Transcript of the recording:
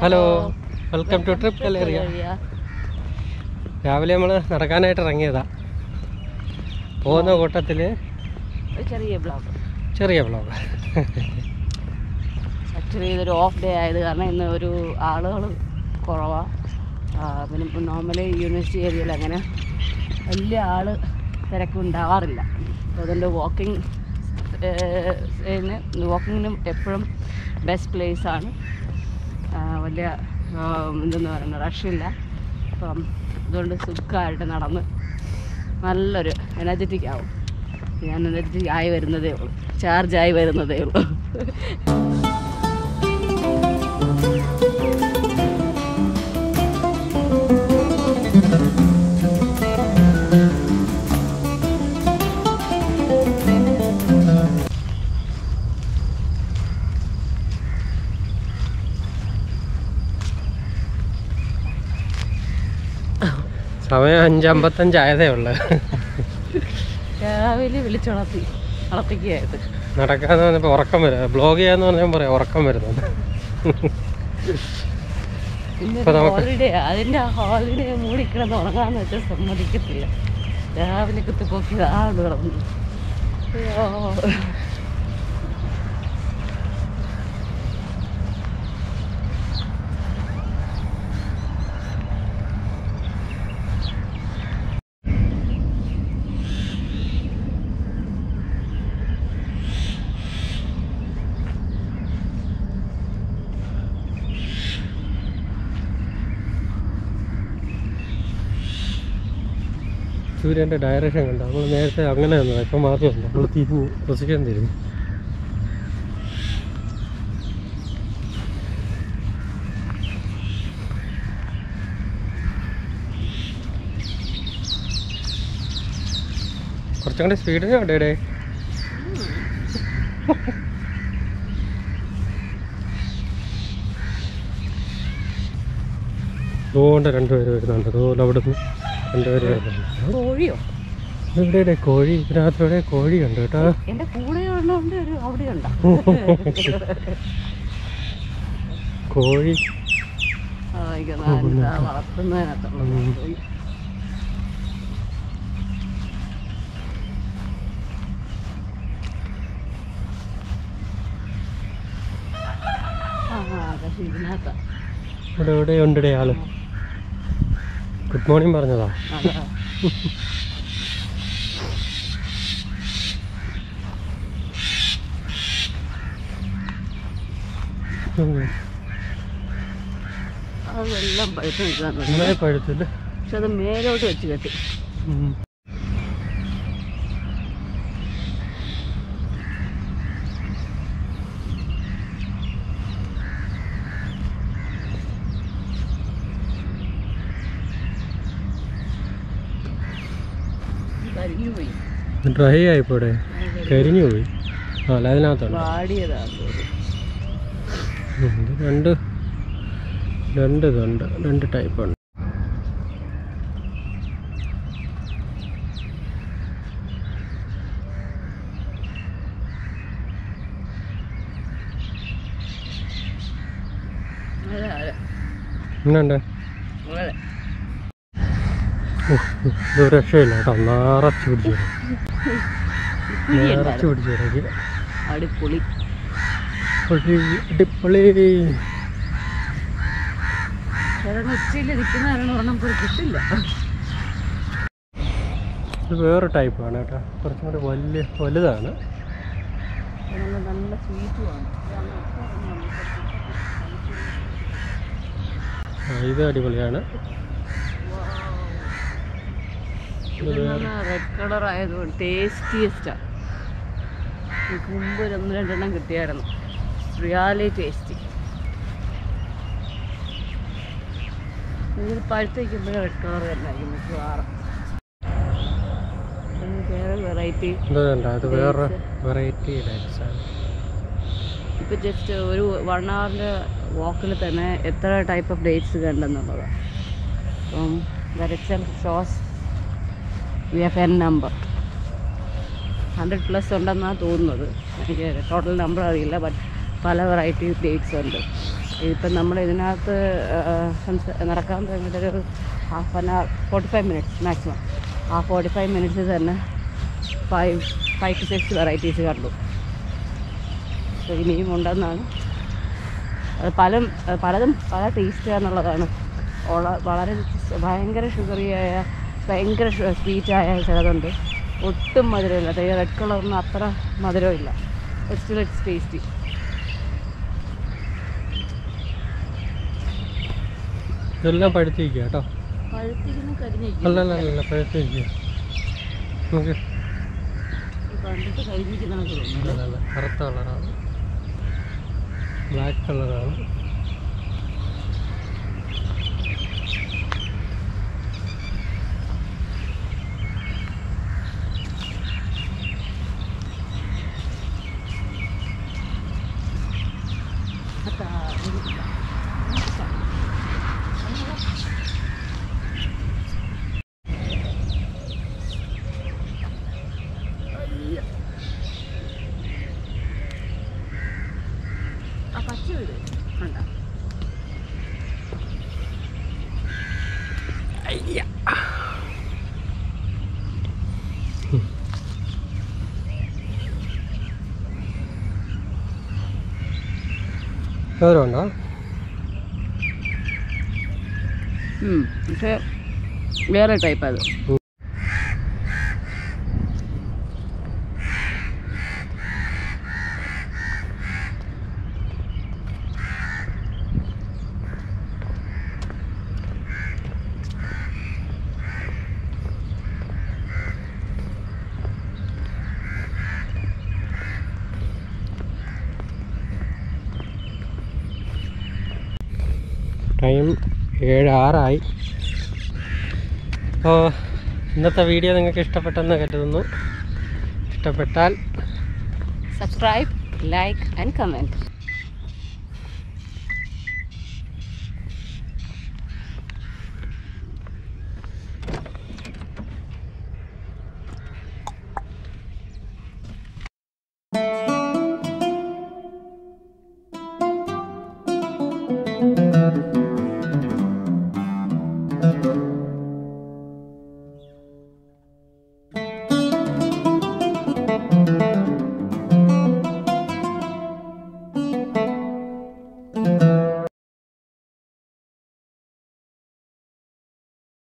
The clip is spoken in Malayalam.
ഹലോ വെൽക്കം ടു ട്രിപ്പ് കലേറിയ രാവിലെ നമ്മൾ നടക്കാനായിട്ട് ഇറങ്ങിയതാ പോകുന്ന കൂട്ടത്തിൽ ഒരു ചെറിയ ബ്ലോഗ് ചെറിയ വ്ളോഗ് ആക്ച്വലി ഇതൊരു ഓഫ് ഡേ ആയത് കാരണം ഇന്ന് ഒരു ആളുകൾ കുറവാണ് പിന്നെ നോർമലി യൂണിവേഴ്സിറ്റി ഏരിയയിൽ അങ്ങനെ വലിയ ആൾ തിരക്ക് ഉണ്ടാവാറില്ല അപ്പോൾ അതുകൊണ്ട് വാക്കിംഗ് വാക്കിങ്ങിനും എപ്പോഴും ബെസ്റ്റ് പ്ലേസ് ആണ് ആ, വലിയ ആ, എന്തെന്ന് പറയുന്നത് റഷില്ല അപ്പം അതുകൊണ്ട് സുഖമായിട്ട് നടന്ന് നല്ലൊരു എനർജറ്റിക് ആവും ഞാൻ എനർജറ്റിക് ആയി വരുന്നതേ ഉള്ളൂ ചാർജ് ആയി വരുന്നതേ ഉള്ളൂ സമയം അഞ്ചമ്പത്തഞ്ചായതേ ഉള്ളു രാവിലെ വിളിച്ചുണർത്തി ഉണർത്തിക്കുകയായിട്ട് നടക്കാന്ന് പറഞ്ഞപ്പോൾ ഉറക്കം വരും ബ്ലോഗ് ചെയ്യാന്ന് പറഞ്ഞാൽ പറയാം ഉറക്കം വരുന്നുണ്ട് പിന്നെ ഇപ്പൊ നമുക്ക് ഹോളിഡേ അതിൻ്റെ ഹോളിഡേ മൂടിക്കിടന്ന് ഉറങ്ങാന്ന് വെച്ചാൽ സമ്മതിക്കത്തില്ല രാവിലെ കുത്തിപ്പോക്കി ആട് കിടന്നു അയ്യോ സൂര്യൻ്റെ ഡയറക്ഷൻ കണ്ടോ നമ്മൾ നേരത്തെ അങ്ങനെ വന്നത് ഇപ്പം മാറിയുണ്ട് നമ്മൾ തിരിഞ്ഞ് പൊസിഷൻ തിരിഞ്ഞു കുറച്ചും കൂടി സ്പീഡിന് വേണ്ടേ അതുകൊണ്ട് രണ്ടുപേര് വരുന്നുണ്ട് അതുപോലെ അവിടുന്ന് രണ്ടുപേര് വരുന്നുണ്ട് കോഴിയോ ഇവിടെ കോഴി ഇതിനകത്ത് ഇവിടെ കോഴി ഉണ്ട് കേട്ടോ എൻ്റെ കൂടെ ഉള്ളതുകൊണ്ട് ഒരു അവിടെ ഉണ്ടോ കോഴി വളർത്തുന്നതിനകത്തുള്ള കോഴി ആ പക്ഷെ ഇതിനകത്താ ഇവിടെ ഇവിടെ ഉണ്ടേ ആള് ഗുഡ് മോർണിംഗ് പറഞ്ഞതാ അതാ ഉം. അതെല്ലാം പഴുത്ത് നിൽക്കാന്നുണ്ട് നന്നായി പഴുത്തില്ല പക്ഷെ അത് മേലോട്ട് വെച്ച് കെട്ടി ഉം. കരിഞ്ഞു പോയി ഡ്രൈ ആയിപ്പോ ഇവിടെ കരിഞ്ഞു പോയി ആ അല്ല അതിനകത്തുണ്ട് വാടിയതാണ് ഉം, ഇത് രണ്ട് രണ്ട് ഇതുണ്ട് രണ്ട് ടൈപ്പ് ഉണ്ട് അതെ അതെ എന്നുണ്ട് അതെ ഉഫ്, ഇത് ഒരു രക്ഷയില്ല കേട്ടോ നിറച്ച് പിടിച്ചു കുഴി നിറച്ച് പിടിച്ചു ഇടയ്ക്ക് അടിപൊളി പൊളി, അടിപൊളി കിഴങ്ങ് ഉച്ചയിൽ നിൽക്കുന്നവരാണ് ഒരെണ്ണം പോയി കിട്ടില്ല ഇത് വേറെ ടൈപ്പാണ് കേട്ടോ കുറച്ചും കൂടി വലിയ വലുതാണ് നല്ല നല്ല സ്വീറ്റുമാണ് ആ, ഇത് അടിപൊളിയാണ് റെഡ് കളർ ആയതുകൊണ്ട് ടേസ്റ്റിയസ്റ്റാണ് എനിക്ക് മുമ്പ് ഒരു ഒന്ന് രണ്ടെണ്ണം കിട്ടിയായിരുന്നു റിയാലി ടേസ്റ്റി ഇതിൽ പഴുത്ത് വയ്ക്കുമ്പോഴേ റെഡ് കളർ തന്നെയായിരിക്കും മിക്കവാറും ഇത് വേറെ വെറൈറ്റി ഇതുണ്ട് അത് വേറെ വെറൈറ്റി ടൈപ്സ് ആണ് ഇപ്പം ജസ്റ്റ് ഒരു വൺ അവറിൻ്റെ വാക്കിൽ തന്നെ എത്ര ടൈപ്പ് ഓഫ് ഡേറ്റ്സ് കണ്ടെന്നുള്ളതാണ് അപ്പം വരച്ചൽ ഷോസ് we have n number hundred plus ഉണ്ടെന്നാണ് തോന്നുന്നത് എനിക്ക് ടോട്ടൽ നമ്പർ അറിയില്ല ബട്ട് പല വെറൈറ്റി ഡേറ്റ്സ് ഉണ്ട് ഇപ്പം നമ്മൾ ഇതിനകത്ത് ആ, സംസ- നടക്കാൻ തുടങ്ങിയിട്ട് ഒരു half an hour forty five minutes maximum ആ ഫോർട്ടി ഫൈവ് മിനിറ്റ്സ് തന്നെ five five to six varieties കണ്ടു അപ്പോൾ ഇനിയും ഉണ്ടെന്നാണ് അത് പല പലതും പല ടേസ്റ്റ് എന്നുള്ളതാണ് ഉള്ള വളരെ ഭയങ്കര ഷുഗറിയായ ഭയങ്കര സ്വീറ്റായ ചിലതുണ്ട് ഒട്ടും മധുരമില്ല ഈ റെഡ് കളറിന് അത്ര മധുരമില്ല സ്റ്റിൽ ഇറ്റ്സ് ടേസ്റ്റി ഇതെല്ലാം പഴുത്തിരിക്കുക കേട്ടോ പഴുത്തിരിക്കുന്ന കരിഞ്ഞിരിക്കും അല്ല അല്ല അല്ല പഴുത്തിരിക്കുക നമുക്ക് കണ്ടിട്ട് കരിഞ്ഞിരിക്കുന്ന തോന്നുന്നു അല്ല അല്ല കറുത്ത കളറാണ് ബ്ലാക്ക് കളറാണ് ആ പച്ച വീട് കണ്ടോ മധുരമുണ്ടോ ഉം, പക്ഷേ വേറെ ടൈപ്പ് അത് ടൈം ഏഴ് ആറായി അപ്പോൾ ഇന്നത്തെ വീഡിയോ നിങ്ങൾക്ക് ഇഷ്ടപ്പെട്ടെന്ന് കരുതുന്നു ഇഷ്ടപ്പെട്ടാൽ subscribe like and comment Thank